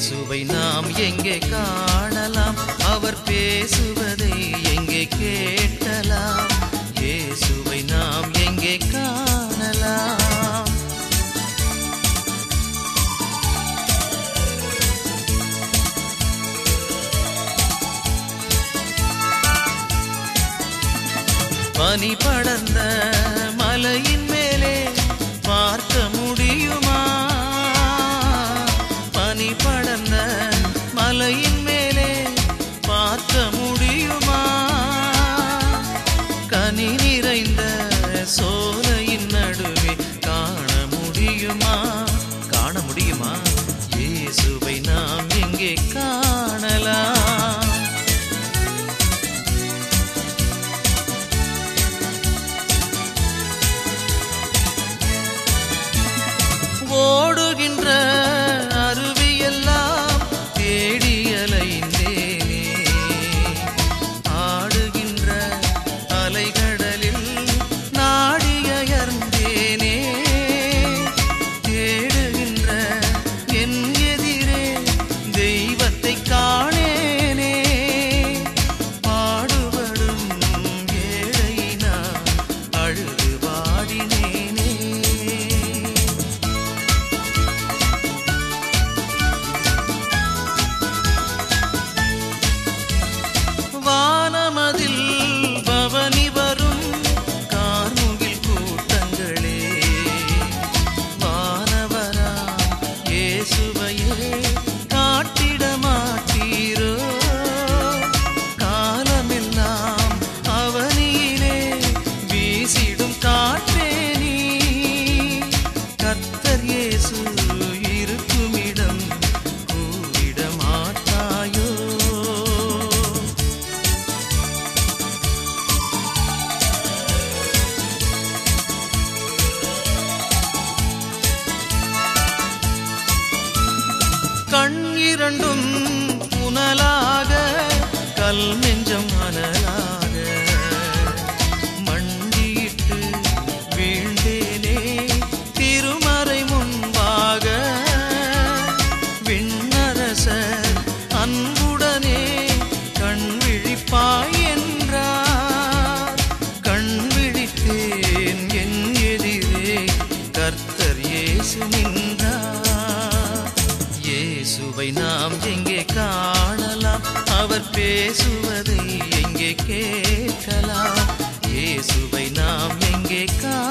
இயேசுவை நாம் எங்கே காணலாம் அவர் பேசுவதை எங்கே கேட்கலாம் இயேசுவை நாம் எங்கே காணலாம் பனி படர்ந்த மலையின் மேலே பார்க்க முடியுமா பனி படர்ந்த மலையின் மேலே பார்க்க முடியுமா கனி நிறைந்த சோலையின் நடுவே காண முடியுமா காண முடியுமா இயேசுவை நாம் எங்கே காணலாம் ஓடுகின்ற அருவியெல்லாம் தேடி அலைந்தேனே ஆடுகின்ற அலைகடலில் நாடியர்ந்தேனே தேடுகின்ற என் எதிரே தெய்வத்தை காணேனே பாடுபடும் ஏழை நான் அழுது வாடினேனே வானமதில் பவனி வரும் கார்முகில் கூட்டங்களே வானவரா இயேசுவையே காட்டிட மாட்டீரோ காலமெல்லாம் அவனியிலே வீசிடும் காற்றே நீ கர்த்தர் இயேசு இருக்குமிடம் கூறிட மாட்டாயோ கண் இரண்டும் புனலாக கல் நெஞ்சம் அனலாக மண்டியிட்டு வீழ்ந்தேனே திருமறை முன்பாக விண்ணரசர் அன்புடனே கண் விழிப்பாய் என்றார் கண் விழித்தேன் என் எதிரே கர்த்தர் இயேசு நின்றார் இயேசுவை நாம் எங்கே காணலாம் அவர் பேசுவதை எங்கே கேட்கலாம் இயேசுவை நாம் எங்கே காணலாம்